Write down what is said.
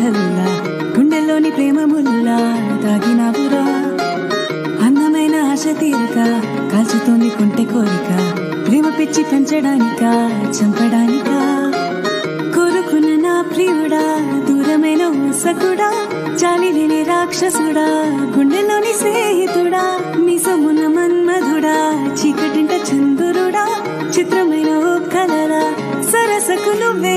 చల్లా గుండెల్లోని ప్రేమ ముల్లా తాగినావురా అందమైన ఆశ తీరక కాల్చుతోంది కొంటె కోరిక ప్రేమ పిచ్చి పెంచడానిక చంపడానిక కోరుకున్న నా ప్రియుడా దూరమైన ఊసకుడా చాలి లేని రాక్షసుడా గుండెలోని స్నేహితుడా మీసమున మన్మధుడా చీకటింట చంద్రుడా చిత్రమైన ఓ కలరా సరసకు నువ్వే